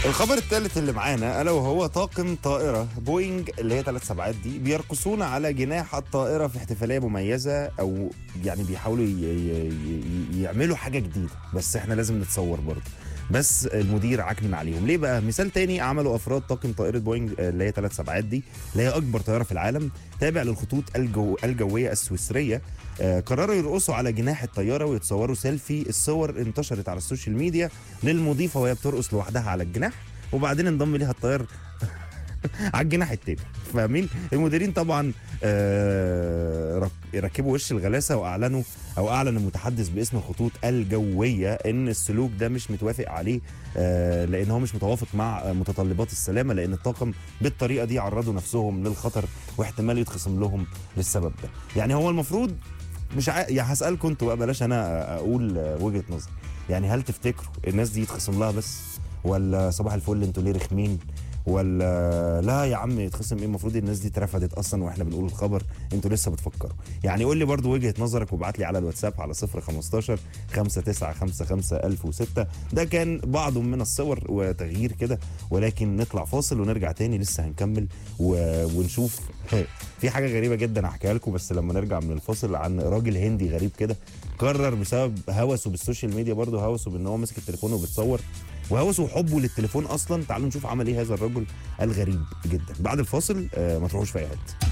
الخبر الثالث اللي معانا الا وهو طاقم طائره بوينج اللي هي ثلاث سبعات دي بيرقصون على جناح الطائره في احتفاليه مميزه او يعني بيحاولوا ي- ي- ي- يعملوا حاجه جديده بس احنا لازم نتصور برضه بس المدير عكنن عليهم ليه بقى مثال تاني عملوا افراد طاقم طائره بوينج آه، اللي هي ثلاث سبعات دي اللي هي اكبر طياره في العالم تابع للخطوط الجو الجويه السويسريه آه، قرروا يرقصوا على جناح الطياره ويتصوروا سيلفي الصور انتشرت على السوشيال ميديا للمضيفه وهي بترقص لوحدها على الجناح وبعدين انضم ليها الطيار على الجناح التاني فاهمين المديرين طبعا آه، رك- ركبوا وش الغلاسه واعلنوا او اعلن المتحدث باسم الخطوط الجويه ان السلوك ده مش متوافق عليه آه، لان هو مش متوافق مع آه، متطلبات السلامه لان الطاقم بالطريقه دي عرضوا نفسهم للخطر واحتمال يتخصم لهم للسبب ده يعني هو المفروض مش ع... يعني هسالكم انتوا بقى بلاش انا اقول آه، وجهه نظر يعني هل تفتكروا الناس دي يتخصم لها بس ولا صباح الفل انتوا ليه رخمين ولا لا يا عم يتخصم ايه المفروض الناس دي اترفدت اصلا واحنا بنقول الخبر انتوا لسه بتفكروا يعني قول لي برضو وجهه نظرك وابعت لي على الواتساب على 015 5955 1006 ده كان بعض من الصور وتغيير كده ولكن نطلع فاصل ونرجع تاني لسه هنكمل و... ونشوف في حاجه غريبه جدا هحكيها لكم بس لما نرجع من الفاصل عن راجل هندي غريب كده قرر بسبب هوسه بالسوشيال ميديا برضه هوسه بان هو ماسك التليفون وبتصور وهوسه وحبه للتليفون اصلا تعالوا نشوف عمل ايه هذا الرجل الغريب جدا بعد الفاصل آه ما تروحوش في اي حته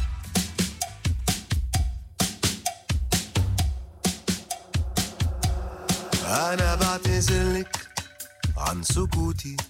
أنا بعتذرلك عن سكوتي